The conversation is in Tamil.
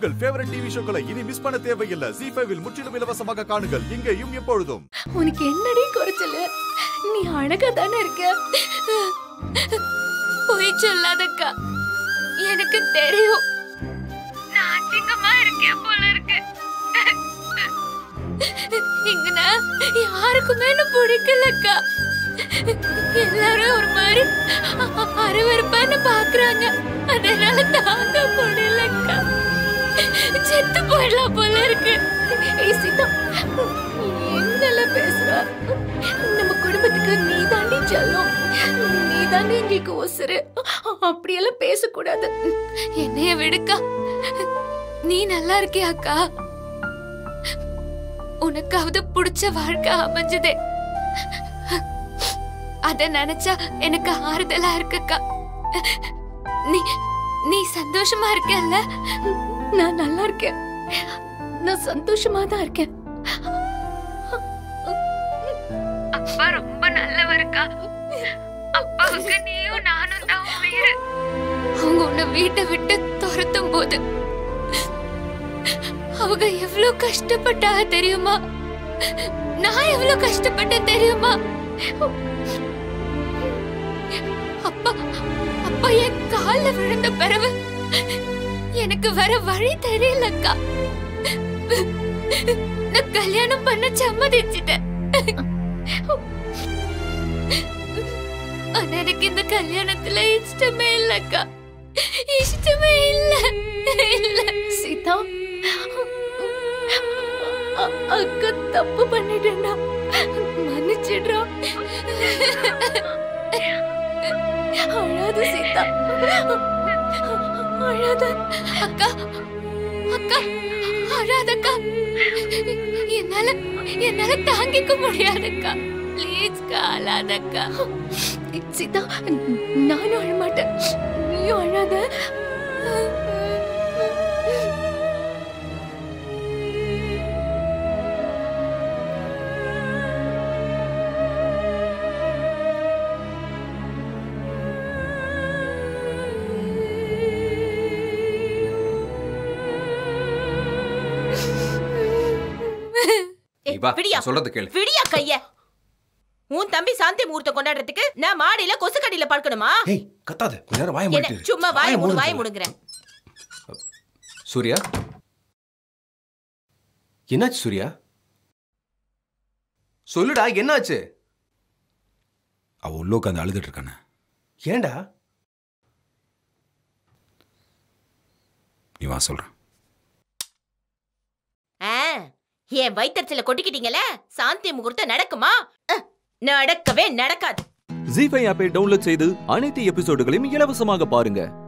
உங்கள் ஃபேவரட் டிவி ஷோக்களை இனி மிஸ் பண்ண தேவையில்லை ஜி ஃபைவில் முற்றிலும் இலவசமாக காணுங்கள் இங்கேயும் எப்பொழுதும் உனக்கு என்னடி குறைச்சல நீ அழகா தானே இருக்க பொய் சொல்லாதக்கா எனக்கு தெரியும் நான் அசிங்கமா இருக்கேன் போல இருக்கு இங்கனா யாருக்குமே என்ன பிடிக்கலக்கா எல்லாரும் ஒரு மாதிரி அ- அருவருப்பான்னு பாக்குறாங்க அதனால தாங்க முடியலக்கா செத்து போயிடலாம் போல இருக்கு ஏய் சீதா என்னெல்லாம் பேசுற நம்ம குடும்பத்துக்கு நீ தாண்டி செல்லம் நீ தாண்டி எங்களுக்கு ஒசரு அப்படியெல்லாம் பேசக்கூடாது என்னைய விடுக்கா நீ நல்லா இருக்கியா அக்கா உனக்காவது பிடிச்ச வாழ்க்கை அமைஞ்சதே அத நினைச்சா எனக்கு ஆறுதலா இருக்குக்கா நீ நீ சந்தோஷமா இருக்கல்ல நான் நல்லா இருக்கேன் நான் சந்தோஷமா தான் இருக்கேன் அப்பா ரொம்ப நல்லவருக்கா அப்பாவுக்கு நீயும் நானும் தான் உயிர் அவங்க உன்னை வீட்டை விட்டு துரத்தும் போது அவங்க எவ்வளவு கஷ்டப்பட்டாங்க தெரியுமா நான் எவ்வளவு கஷ்டப்பட்டேன் தெரியுமா அப்பா அப்பா என் கால்ல விழுந்த பிறகு எனக்கு வேற வழி தெரியலக்கா நான் கல்யாணம் பண்ண சம்மதிச்சிட்டேன் ஆனா எனக்கு இந்த கல்யாணத்துல இஷ்டமே இல்லக்கா இஷ்டமே இல்ல இல்ல சீதா அ- அக்கா தப்பு பண்ணிட்டேன்டா மன்னிச்சிடுறா அழாத சீதா அழாத அக்கா அக்கா அழாதக்கா என்னால என்னால தாங்கிக்க முடியாதக்கா ப்ளீஸ்க்கா அழாதக்கா சீதா நானும் அழமாட்டேன் நீயும் அழாத நீ வா விடியா நான் சொல்றது கேளு விடியா கைய உன் தம்பி சாந்தி முகூர்த்தம் கொண்டாடுறதுக்கு நான் மாடியில கொசுக்கடியில படுக்கணுமா ஏய் கத்தாத கொஞ்ச நேரம் வாய என்ன மூடிட்டு சும்மா வாய மூடு மூடுன்னு வாய சொல்லு. மூடுங்கிறேன் சூர்யா என்னாச்சு சூர்யா சொல்லுடா என்னாச்சு அவ உள்ள உட்காந்து அழுதுட்டு இருக்கானே ஏன்டா நீ வா சொல்றேன் ஆ, என் வயிற்றுல கொட்டிக்கிட்டீங்கல்ல சாந்தி முகூர்த்தம் நடக்குமா அஹ், நடக்கவே நடக்காது ஜி ஃபைவ் ஆப்பை டவுன்லோட் செய்து அனைத்து எபிசோடுகளையும் இலவசமாக பாருங்க